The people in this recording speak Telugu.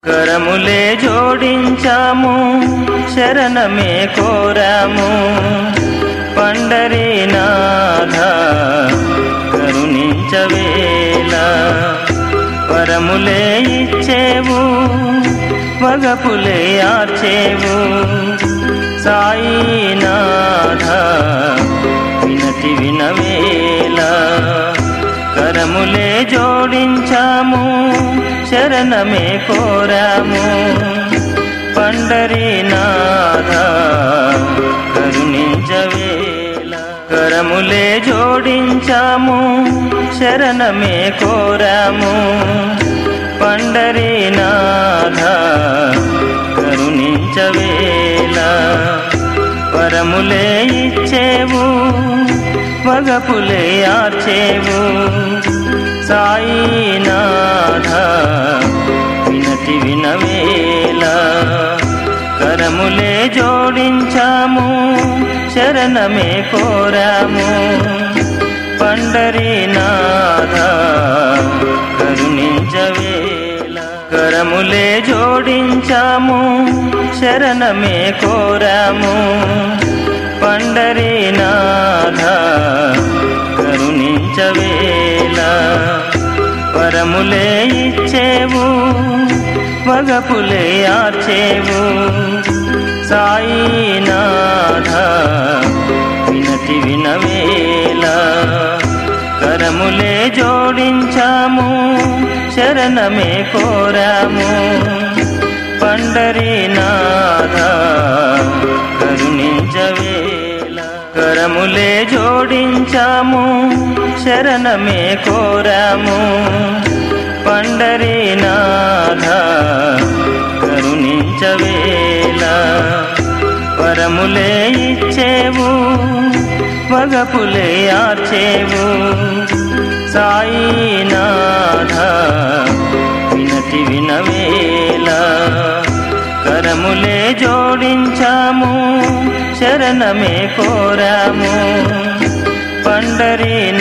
కరములే జోడించాము శరణమే కోరాము పండరీనాథ కరుణించవేళ వరములే ఇచ్చేవు వగపులే ఆర్చేవు సాయినాథ వినతి వినవేళ కరములే జోడించాము శరణమే కోరాము పండరీనాథ కరుణించవేళ కరములే జోడించాము శరణమే కోరాము పండరీనాథ కరుణించవేళ వరములే ఇచ్చేవు వగపులే ఆర్చేవు సాయినాథ వినతి వినవేళ కరములే జోడించాము శరణమే కోరాము పండరీనాథ కరుణించవేళ కరములే జోడించాము శరణమే కోరాము పండరీనాథ కరుణించవేళ వరములే ఇచ్చేవు వగపులే ఆర్చేవు సాయినాథ వినతి వినవేళ కరములే జోడించాము శరణమే కోరాము పండరీనాథ కరుణించవేళ కరములే జోడించాము శరణమే కోరాము పండరీనాథ కరుణించవేళ వరములే ఇచ్చేవు వగపులే ఆర్చేవు సాయినాథ వినతి వినవేళ కరములే జోడించాము శరణమే కోరాము పండరీనాథ